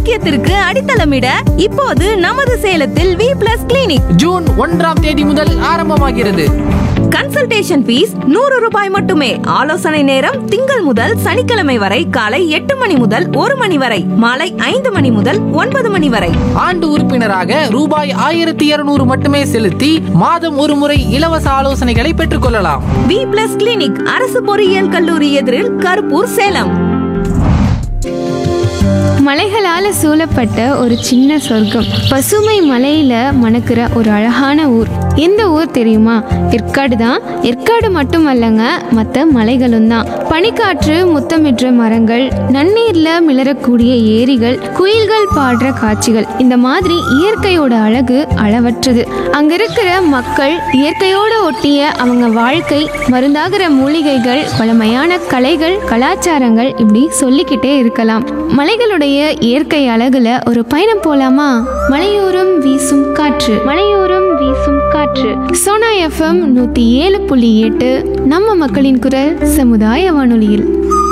ஆரோக்கியத்திற்கு அடித்தளமிட இப்போது நமது சேலத்தில் வி பிளஸ் கிளினிக் ஜூன் ஒன்றாம் தேதி முதல் ஆரம்பமாகிறது கன்சல்டேஷன் ஃபீஸ் நூறு ரூபாய் மட்டுமே ஆலோசனை நேரம் திங்கள் முதல் சனிக்கிழமை வரை காலை எட்டு மணி முதல் ஒரு மணி வரை மாலை ஐந்து மணி முதல் ஒன்பது மணி வரை ஆண்டு உறுப்பினராக ரூபாய் ஆயிரத்தி இருநூறு மட்டுமே செலுத்தி மாதம் ஒரு முறை இலவச ஆலோசனைகளை பெற்றுக்கொள்ளலாம் வி பிளஸ் கிளினிக் அரசு பொறியியல் கல்லூரி எதிரில் கருப்பூர் சேலம் மலைகளால சூழப்பட்ட ஒரு சின்ன சொர்க்கம் பசுமை மலையில மணக்கிற ஒரு அழகான ஊர் எந்த ஊர் தெரியுமா ஏற்காடு தான் ஏற்காடு மட்டுமல்லங்க மற்ற மலைகளும் தான் பனிக்காற்று முத்தமிடுற மரங்கள் நன்னீர்ல மிளறக்கூடிய ஏரிகள் குயில்கள் பாடுற காட்சிகள் இந்த மாதிரி இயற்கையோட அழகு அளவற்றது அங்க இருக்கிற மக்கள் இயற்கையோட ஒட்டிய அவங்க வாழ்க்கை மருந்தாகிற மூலிகைகள் பழமையான கலைகள் கலாச்சாரங்கள் இப்படி சொல்லிக்கிட்டே இருக்கலாம் மலைகளுடைய இயற்கை அழகுல ஒரு பயணம் போலாமா மலையோரம் வீசும் காற்று மலையோரம் வீசும் காற்று சோனா எஃப்எம் நூத்தி ஏழு புள்ளி எட்டு நம்ம மக்களின் குரல் சமுதாய வானொலியில்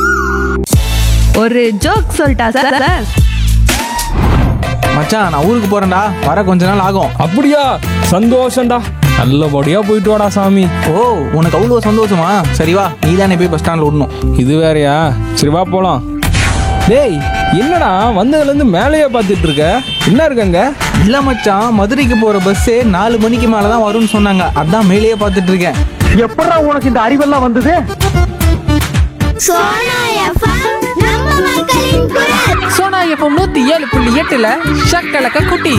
ஒரு ஜோக் சொல்லிட்டா சார் சார் மச்சான் நான் ஊருக்கு போறேன்டா வர கொஞ்ச நாள் ஆகும் அப்படியா சந்தோஷம்டா நல்லபடியா போயிட்டு வாடா சாமி ஓ உனக்கு அவ்வளோ சந்தோஷமா சரி வா நீ தானே போய் பஸ் ஸ்டாண்ட்ல விடணும் இது வேறயா சரி வா போலாம் டேய் என்னடா வந்ததுல இருந்து மேலேயே பார்த்துட்டு இருக்க என்ன இருக்கங்க இல்ல மச்சான் மதுரைக்கு போற பஸ்ஸே நாலு மணிக்கு மேல தான் வரும்னு சொன்னாங்க அதான் மேலேயே பார்த்துட்டு இருக்கேன் எப்படா உனக்கு இந்த அறிவெல்லாம் வந்தது சோனா எஃப்எம் நம்ம மக்களின் குரல் சோனா எஃப்எம் நூத்தி ஏழு புள்ளி எட்டுல ஷக்கலக்க குட்டி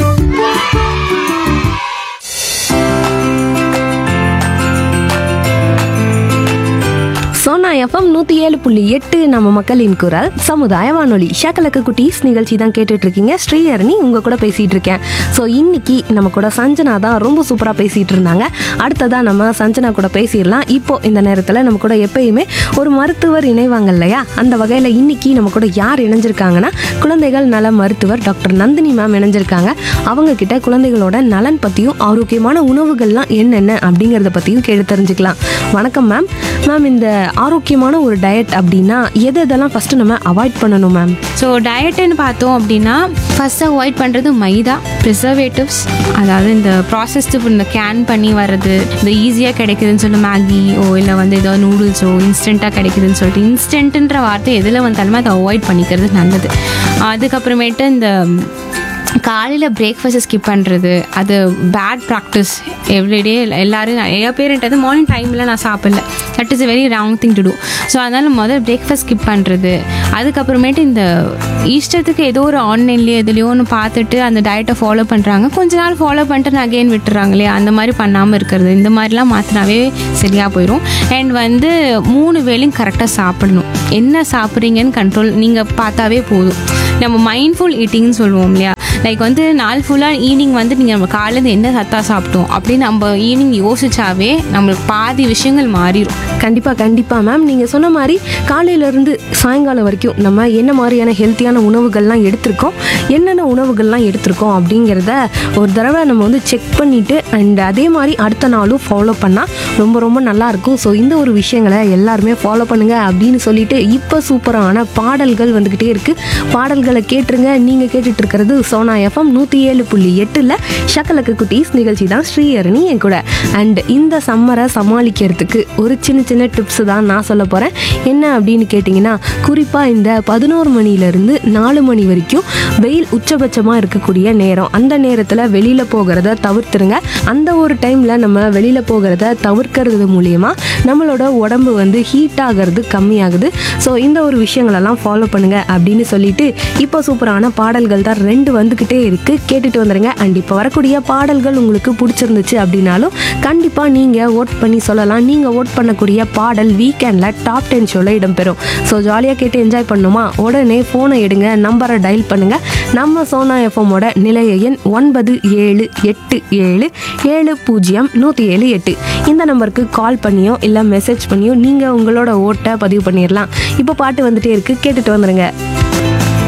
சோனா எஃப்எம் நூத்தி ஏழு புள்ளி எட்டு நம்ம மக்களின் குரல் சமுதாய வானொலி ஷாக்கலக்கு குட்டீஸ் நிகழ்ச்சி தான் கேட்டுட்டு இருக்கீங்க ஸ்ரீஹரணி உங்க கூட பேசிட்டு இருக்கேன் ஸோ இன்னைக்கு நம்ம கூட சஞ்சனா தான் ரொம்ப சூப்பரா பேசிட்டு இருந்தாங்க அடுத்ததா நம்ம சஞ்சனா கூட பேசிடலாம் இப்போ இந்த நேரத்துல நம்ம கூட எப்பயுமே ஒரு மருத்துவர் இணைவாங்க இல்லையா அந்த வகையில இன்னைக்கு நம்ம கூட யார் இணைஞ்சிருக்காங்கன்னா குழந்தைகள் நல மருத்துவர் டாக்டர் நந்தினி மேம் இணைஞ்சிருக்காங்க அவங்க கிட்ட குழந்தைகளோட நலன் பத்தியும் ஆரோக்கியமான உணவுகள்லாம் என்னென்ன அப்படிங்கறத பத்தியும் கேட்டு தெரிஞ்சுக்கலாம் வணக்கம் மேம் மேம் இந்த ஆரோக்கியமான ஒரு டயட் அப்படின்னா எது எதெல்லாம் ஃபர்ஸ்ட் நம்ம அவாய்ட் பண்ணணும் மேம் ஸோ டயட்டுன்னு பார்த்தோம் அப்படின்னா ஃபர்ஸ்ட் அவாய்ட் பண்ணுறது மைதா ப்ரிசர்வேட்டிவ்ஸ் அதாவது இந்த ப்ராசஸ்டு இந்த கேன் பண்ணி வர்றது இந்த ஈஸியாக கிடைக்குதுன்னு சொல்லி மேகி ஓ இல்லை வந்து ஏதோ நூடுல்ஸோ இன்ஸ்டண்ட்டாக கிடைக்குதுன்னு சொல்லிட்டு இன்ஸ்டன்ட்டுன்ற வார்த்தை எதில் வந்தாலுமே அதை அவாய்ட் பண்ணிக்கிறது நல்லது அதுக்கப்புறமேட்டு இந்த காலையில் பிரேக்ஃபாஸ்ட்டை ஸ்கிப் பண்ணுறது அது பேட் ப்ராக்டிஸ் எவ்ரிடே எல்லாரும் நிறைய பேருன்றது மார்னிங் டைமில் நான் சாப்பிடல that is a very wrong thing to do so அதனால் முதல்ல பிரேக்ஃபாஸ்ட் ஸ்கிப் பண்ணுறது அதுக்கப்புறமேட்டு இந்த இஷ்டத்துக்கு ஏதோ ஒரு ஆன்லைன்லேயோ எதுலையோ ஒன்று பார்த்துட்டு அந்த டயட்டை ஃபாலோ பண்ணுறாங்க கொஞ்ச நாள் ஃபாலோ பண்ணிட்டு நான் அகெயின் விட்டுறாங்க இல்லையா அந்த மாதிரி பண்ணாமல் இருக்கிறது இந்த மாதிரிலாம் மாற்றினாவே சரியாக போயிடும் அண்ட் வந்து மூணு வேளையும் கரெக்டாக சாப்பிடணும் என்ன சாப்பிட்றீங்கன்னு கண்ட்ரோல் நீங்கள் பார்த்தாவே போதும் நம்ம மைண்ட்ஃபுல் ஈட்டிங்னு சொல்லுவோம் இல்லையா லைக் வந்து நாள் ஃபுல்லாக ஈவினிங் வந்து நீங்கள் நம்ம காலையிலேருந்து என்ன சத்தா சாப்பிட்டோம் அப்படின்னு நம்ம ஈவினிங் யோசிச்சாவே நம்மளுக்கு பாதி விஷயங்கள் மாறிடும் கண்டிப்பா கண்டிப்பா மேம் நீங்க சொன்ன மாதிரி காலையில இருந்து சாயங்காலம் வரைக்கும் நம்ம என்ன மாதிரியான ஹெல்த்தியான உணவுகள்லாம் எடுத்திருக்கோம் என்னென்ன உணவுகள்லாம் எடுத்திருக்கோம் அப்படிங்கிறத ஒரு தடவை நம்ம வந்து செக் பண்ணிட்டு அண்ட் அதே மாதிரி அடுத்த நாளும் ஃபாலோ பண்ணால் ரொம்ப ரொம்ப நல்லா இருக்கும் ஸோ இந்த ஒரு விஷயங்களை எல்லாருமே ஃபாலோ பண்ணுங்க அப்படின்னு சொல்லிட்டு இப்போ சூப்பரான பாடல்கள் வந்துக்கிட்டே இருக்கு பாடல்களை கேட்டுருங்க நீங்கள் கேட்டுட்டு இருக்கிறது சோனா எஃப்எம் நூற்றி ஏழு புள்ளி எட்டில் ஷக்கலக்கு குட்டீஸ் நிகழ்ச்சி தான் ஸ்ரீஹரணி என் கூட அண்ட் இந்த சம்மரை சமாளிக்கிறதுக்கு ஒரு சின்ன சின்ன டிப்ஸ் தான் நான் சொல்ல போகிறேன் என்ன அப்படின்னு கேட்டிங்கன்னா குறிப்பாக இந்த பதினோரு மணிலேருந்து நாலு மணி வரைக்கும் வெயில் உச்சபட்சமாக இருக்கக்கூடிய நேரம் அந்த நேரத்தில் வெளியில் போகிறத தவிர்த்துருங்க அந்த ஒரு டைமில் நம்ம வெளியில் போகிறத தவிர்க்கிறது மூலியமா நம்மளோட உடம்பு வந்து ஹீட் ஆகிறது கம்மியாகுது ஸோ இந்த ஒரு விஷயங்களெல்லாம் ஃபாலோ பண்ணுங்க அப்படின்னு சொல்லிட்டு இப்போ சூப்பரான பாடல்கள் தான் ரெண்டு வந்துக்கிட்டே இருக்கு கேட்டுட்டு வந்துருங்க அண்ட் இப்போ வரக்கூடிய பாடல்கள் உங்களுக்கு பிடிச்சிருந்துச்சு அப்படின்னாலும் கண்டிப்பாக நீங்கள் ஓட் பண்ணி சொல்லலாம் நீங்கள் ஓட் பண்ணக்கூடிய பாடல் வீக்கெண்டில் டாப் டென் ஷோவில் இடம்பெறும் ஸோ ஜாலியாக கேட்டு என்ஜாய் பண்ணுமா உடனே ஃபோனை எடுங்க நம்பரை டயல் பண்ணுங்க நம்ம சோனா எஃப்எம்மோட நிலைய எண் ஒன்பது ஏழு எட்டு ஏழு ஏழு பூஜ்ஜியம் நூற்றி ஏழு எட்டு இந்த நம்பருக்கு கால் பண்ணியோ இல்லை மெசேஜ் பண்ணியோ நீங்கள் உங்களோட ஓட்டை பதிவு பண்ணிடலாம் இப்போ பாட்டு வந்துட்டே இருக்கு கேட்டுட்டு வந்துருங்க